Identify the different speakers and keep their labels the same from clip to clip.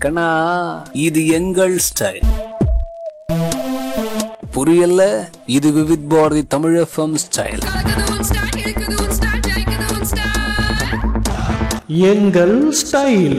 Speaker 1: கண்ணா இது எங்கள் ஸ்டைல் புரியல இது விவித் பாரதி தமிழ் எஃப்எம் ஸ்டைல்
Speaker 2: கலக்குது உன் ஸ்டைல் இழுக்குது உன் ஸ்டைல் ஜெயிக்குது உன் ஸ்டைல்
Speaker 3: எங்கள் ஸ்டைல்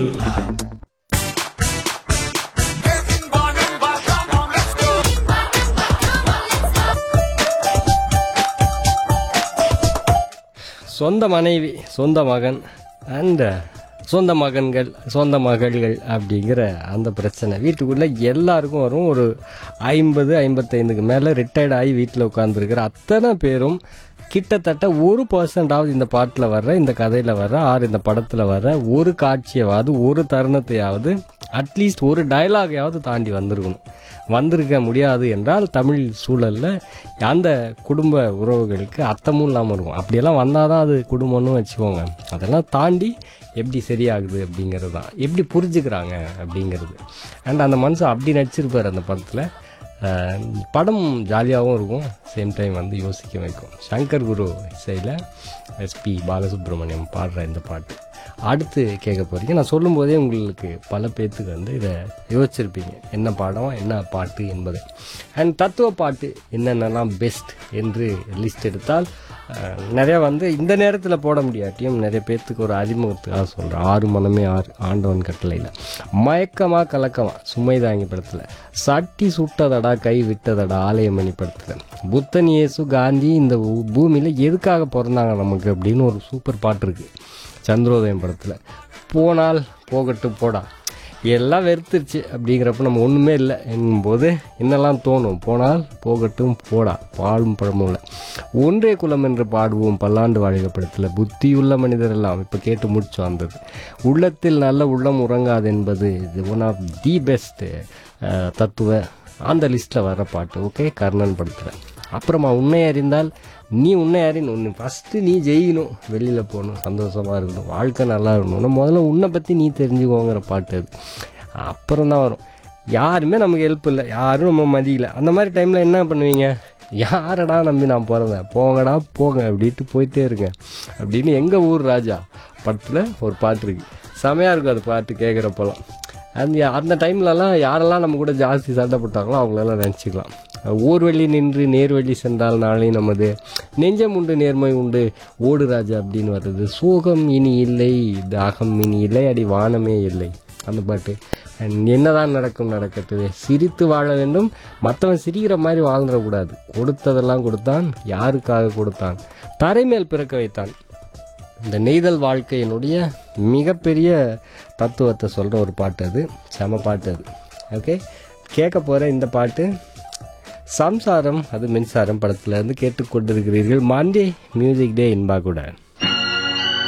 Speaker 4: சொந்த மனைவி சொந்த மகன் அண்ட் சொந்த மகன்கள் சொந்த மகள்கள் அப்படிங்கிற அந்த பிரச்சனை வீட்டுக்குள்ளே எல்லாருக்கும் வரும் ஒரு ஐம்பது ஐம்பத்தைந்துக்கு மேலே ரிட்டையர்ட் ஆகி வீட்டில் உட்காந்துருக்கிற அத்தனை பேரும் கிட்டத்தட்ட ஒரு பர்சன்டாவது இந்த பாட்டில் வர்ற இந்த கதையில் வர்ற ஆறு இந்த படத்தில் வர்ற ஒரு காட்சியாவது ஒரு தருணத்தையாவது அட்லீஸ்ட் ஒரு டயலாகையாவது தாண்டி வந்திருக்கணும் வந்திருக்க முடியாது என்றால் தமிழ் சூழலில் அந்த குடும்ப உறவுகளுக்கு அர்த்தமும் இல்லாமல் இருக்கும் அப்படியெல்லாம் வந்தால் தான் அது குடும்பம்னு வச்சுக்கோங்க அதெல்லாம் தாண்டி எப்படி சரியாகுது அப்படிங்கிறது தான் எப்படி புரிஞ்சுக்கிறாங்க அப்படிங்கிறது அண்ட் அந்த மனுஷன் அப்படி நடிச்சிருப்பார் அந்த படத்தில் அஹ் படம் ஜாலியாகவும் இருக்கும் சேம் டைம் வந்து யோசிக்க வைக்கும் சங்கர் குரு இசையில் எஸ்பி பாலசுப்ரமணியம் பாடுற இந்த பாட்டு அடுத்து கேட்க போகிறீங்க நான் சொல்லும்போதே உங்களுக்கு பல பேர்த்துக்கு வந்து இதை யோசிச்சிருப்பீங்க என்ன பாடம் என்ன பாட்டு என்பதை அண்ட் தத்துவ பாட்டு என்னென்னலாம் பெஸ்ட் என்று லிஸ்ட் எடுத்தால் அஹ், நிறைய வந்து இந்த நேரத்தில் போட முடியாட்டியும் நிறைய பேர்த்துக்கு ஒரு அறிமுகத்துக்காக சொல்கிறேன் ஆறு மனமே ஆறு ஆண்டவன் கட்டளையில் மயக்கமா கலக்கமா சுமைதாங்கி படத்தில் சட்டி சுட்டதடா கை விட்டதடா ஆலயமணி படத்தில் புத்தன் இயேசு காந்தி இந்த பூமியில் எதுக்காக பிறந்தாங்க நமக்கு அப்படின்னு ஒரு சூப்பர் பாட்டு இருக்குது சந்திரோதயம் படத்தில் போனால் போகட்டும் போடா எல்லாம் வெறுத்துருச்சு அப்படிங்கிறப்ப நம்ம ஒன்றுமே இல்லை என்னும்போது என்னெல்லாம் தோணும் போனால் போகட்டும் போடா பாலும் பழமும் இல்லை ஒன்றே குலம் என்று பாடுவோம் பல்லாண்டு வாழ்க படத்தில் புத்தியுள்ள மனிதர் எல்லாம் இப்போ கேட்டு முடிச்சு வந்தது உள்ளத்தில் நல்ல உள்ளம் உறங்காது என்பது இது ஒன் ஆஃப் தி பெஸ்ட் தத்துவ அந்த லிஸ்ட்டில் வர பாட்டு ஓகே கர்ணன் படத்தில் அப்புறமா உன்னை அறிந்தால் நீ உன்னை அறிந்து ஒன்று ஃபஸ்ட்டு நீ ஜெயிக்கணும் வெளியில் போகணும் சந்தோஷமாக இருக்கணும் வாழ்க்கை நல்லா இருக்கணும் முதல்ல உன்னை பற்றி நீ தெரிஞ்சுக்கோங்கிற பாட்டு அது அப்புறம் தான் வரும் யாருமே நமக்கு ஹெல்ப் இல்லை யாரும் நம்ம மதிக்கல அந்த மாதிரி டைமில் என்ன பண்ணுவீங்க யாரடா நம்பி நான் பிறந்தேன் போங்கடா போங்க அப்படின்ட்டு போயிட்டே இருக்கேன் அப்படின்னு எங்கள் ஊர் ராஜா படத்தில் ஒரு பாட்டு இருக்குது செமையாக இருக்கும் அது பாட்டு கேட்குறப்பெல்லாம் அந்த அந்த டைம்லலாம் யாரெல்லாம் நம்ம கூட ஜாஸ்தி சண்டை போட்டாங்களோ அவங்களெல்லாம் நினச்சிக்கலாம் ஊர் வழி நின்று நேர் வழி சென்றால் நாளை நமது நெஞ்சம் உண்டு நேர்மை உண்டு ஓடு ராஜா அப்படின்னு வருது சோகம் இனி இல்லை தாகம் இனி இல்லை அடி வானமே இல்லை அந்த பாட்டு And என்னதான் நடக்கும் நடக்கட்டுது சிரித்து வாழ வேண்டும் மற்றவன் சிரிக்கிற மாதிரி வாழ்ந்துடக்கூடாது கொடுத்ததெல்லாம் கொடுத்தான் யாருக்காக கொடுத்தான் தரைமேல் பிறக்க வைத்தான் இந்த நெய்தல் வாழ்க்கையினுடைய மிகப்பெரிய தத்துவத்தை சொல்கிற ஒரு பாட்டு அது செம பாட்டு அது ஓகே கேட்க போகிற இந்த பாட்டு சம்சாரம் அது மின்சாரம் படத்துல இருந்து கேட்டுக்கொண்டிருக்கிறீர்கள் மாண்டே மியூசிக் டே இன்பா கூட